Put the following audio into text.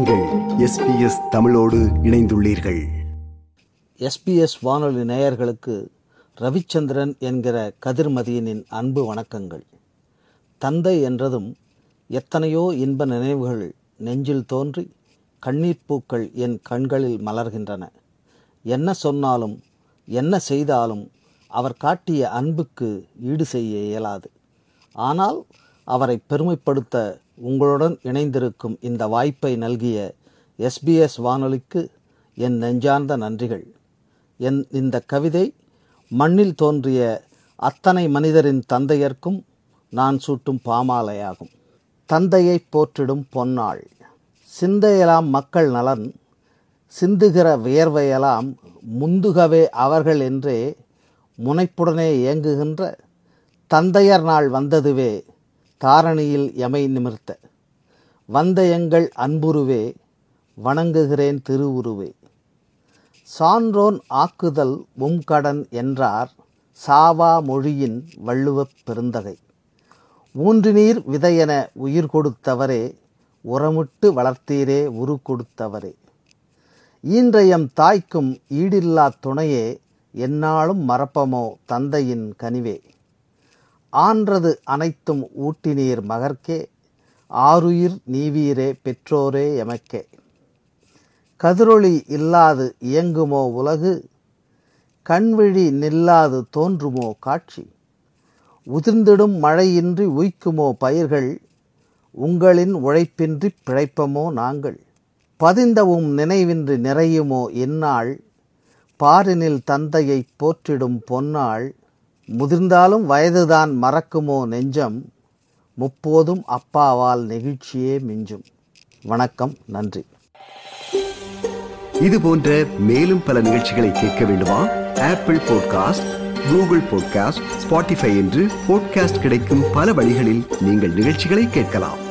நீங்கள் எஸ்பிஎஸ் தமிழோடு இணைந்துள்ளீர்கள் எஸ்பிஎஸ் வானொலி நேயர்களுக்கு ரவிச்சந்திரன் என்கிற கதிர்மதியனின் அன்பு வணக்கங்கள் தந்தை என்றதும் எத்தனையோ இன்ப நினைவுகள் நெஞ்சில் தோன்றி கண்ணீர் பூக்கள் என் கண்களில் மலர்கின்றன என்ன சொன்னாலும் என்ன செய்தாலும் அவர் காட்டிய அன்புக்கு ஈடு செய்ய இயலாது ஆனால் அவரை பெருமைப்படுத்த உங்களுடன் இணைந்திருக்கும் இந்த வாய்ப்பை நல்கிய எஸ்பிஎஸ் வானொலிக்கு என் நெஞ்சார்ந்த நன்றிகள் என் இந்த கவிதை மண்ணில் தோன்றிய அத்தனை மனிதரின் தந்தையர்க்கும் நான் சூட்டும் பாமாலையாகும் தந்தையை போற்றிடும் பொன்னாள் சிந்தையெல்லாம் மக்கள் நலன் சிந்துகிற வியர்வையெல்லாம் முந்துகவே அவர்கள் என்றே முனைப்புடனே இயங்குகின்ற தந்தையர் நாள் வந்ததுவே தாரணியில் எமை நிமிர்த்த வந்த எங்கள் அன்புருவே வணங்குகிறேன் திருவுருவே சான்றோன் ஆக்குதல் உம்கடன் என்றார் சாவா மொழியின் வள்ளுவப் பெருந்தகை ஊன்றினீர் விதையென உயிர் கொடுத்தவரே உரமிட்டு வளர்த்தீரே உரு கொடுத்தவரே ஈன்றையம் தாய்க்கும் ஈடில்லா துணையே எந்நாளும் மறப்பமோ தந்தையின் கனிவே ஆன்றது அனைத்தும் ஊட்டினீர் மகர்க்கே ஆருயிர் நீவீரே பெற்றோரே எமக்கே கதிரொளி இல்லாது இயங்குமோ உலகு கண்விழி நில்லாது தோன்றுமோ காட்சி உதிர்ந்திடும் மழையின்றி உய்க்குமோ பயிர்கள் உங்களின் உழைப்பின்றி பிழைப்பமோ நாங்கள் பதிந்தவும் நினைவின்றி நிறையுமோ இந்நாள் பாரினில் தந்தையை போற்றிடும் பொன்னாள் முதிர்ந்தாலும் வயதுதான் மறக்குமோ நெஞ்சம் முப்போதும் அப்பாவால் நெகிழ்ச்சியே மிஞ்சும் வணக்கம் நன்றி இது போன்ற மேலும் பல நிகழ்ச்சிகளை கேட்க வேண்டுமா Apple podcast Google podcast Spotify என்று பாட்காஸ்ட் கிடைக்கும் பல வழிகளில் நீங்கள் நிகழ்ச்சிகளை கேட்கலாம்